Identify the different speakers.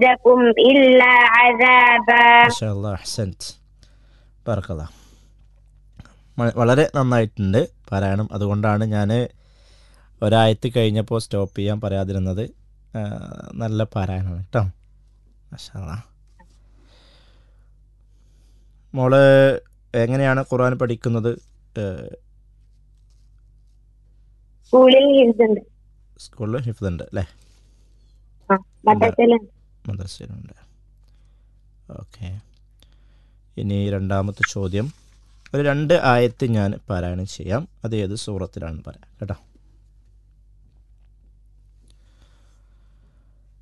Speaker 1: يزيدكم إلا عذابا
Speaker 2: മാഷാ അഹ്സൻറ്റ് ബർക്കല വളരെ നന്നായിട്ടുണ്ട് പാരായണം അതുകൊണ്ടാണ് ഞാൻ ഒരായത്ത് കഴിഞ്ഞപ്പോൾ സ്റ്റോപ്പ് ചെയ്യാൻ പറയാതിരുന്നത് ആ, നല്ല പാരായണമാണ് കേട്ടോ മാഷാ മോള് എങ്ങനെയാണ് ഖുർആൻ പഠിക്കുന്നത് ഏഹ്,
Speaker 1: സ്കൂളിൽ ഹിന്ദുണ്ട്
Speaker 2: സ്കൂളിൽ ഹിഫ്തുണ്ട് അല്ലേ
Speaker 1: ആ മദ്രസയിലുണ്ട്
Speaker 2: മദ്രസയിലുണ്ട് ഓക്കെ ഇനി രണ്ടാമത്തെ ചോദ്യം ഒരു രണ്ട് ആയത്ത് ഞാൻ പാരായണം ചെയ്യാം അത് ഏത് സൂറത്തിലാണ് പറയാം കേട്ടോ